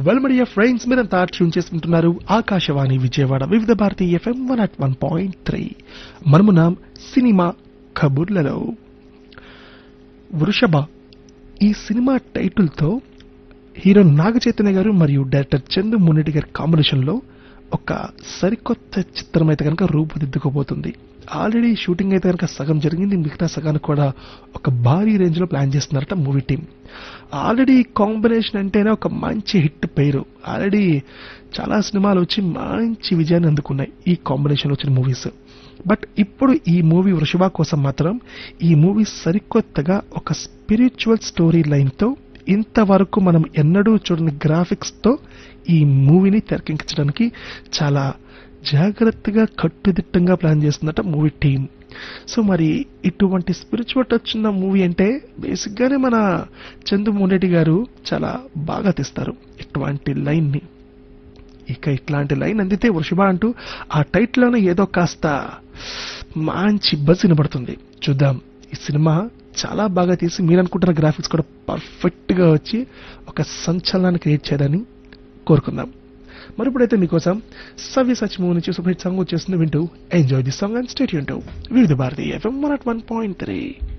వెల్మడియా friends మీరంతా tune చేసుకుంటున్నారు Akashvani Vijayawada Vividh Bharati FM one at one point three మనమున్నాం సినిమా కబుర్లలో వృషభ ఈ సినిమా టైటిల్తో హీరో నాగ చైతన్య గారు మరియు డైరెక్టర్ చందు మున్నెడ్డి గారి కాంబినేషన్లో ఒక సరికొత్త చిత్రం అయితే కనుక రూపుదిద్దుకోబోతుంది ఆల్రెడీ షూటింగ్ అయితే కనుక సగం జరిగింది మిగతా సగానికి కూడా ఒక భారీ రేంజ్ లో ప్లాన్ చేస్తున్నారట మూవీ టీం ఆల్రెడీ కాంబినేషన్ అంటేనే ఒక మంచి హిట్ పేరు ఆల్రెడీ చాలా సినిమాలు వచ్చి మంచి విజయాన్ని అందుకున్నాయి ఈ కాంబినేషన్ వచ్చిన మూవీస్ బట్ ఇప్పుడు ఈ మూవీ వృషభ కోసం మాత్రం ఈ మూవీ సరికొత్తగా ఒక స్పిరిచువల్ స్టోరీ లైన్తో ఇంతవరకు మనం ఎన్నడూ చూడని గ్రాఫిక్స్ తో ఈ మూవీని తెరకెక్కించడానికి చాలా జాగ్రత్తగా కట్టుదిట్టంగా ప్లాన్ చేస్తుందట మూవీ టీం సో మరి ఇటువంటి స్పిరిచువల్ టచ్ ఉన్న మూవీ అంటే బేసిక్ గానే మన చందు మోనెడ్డి గారు చాలా బాగా తీస్తారు ఇటువంటి లైన్ ని ఇక ఇట్లాంటి లైన్ అందితే వృషభ అంటూ ఆ టైటిల్లోనే ఏదో కాస్త మంచి బజ్ వినబడుతుంది చూద్దాం ఈ సినిమా చాలా బాగా తీసి మీరు అనుకుంటున్న గ్రాఫిక్స్ కూడా పర్ఫెక్ట్ గా వచ్చి ఒక సంచలనాన్ని క్రియేట్ చేయదని కోరుకుందాం మరి ఇప్పుడైతే మీకోసం సవ్య సచ్ మూవ్ నుంచి సూపర్ హిట్ సాంగ్ వచ్చేస్తుంది వింటూ enjoy the song and stay Vividh Bharati FM one at one point three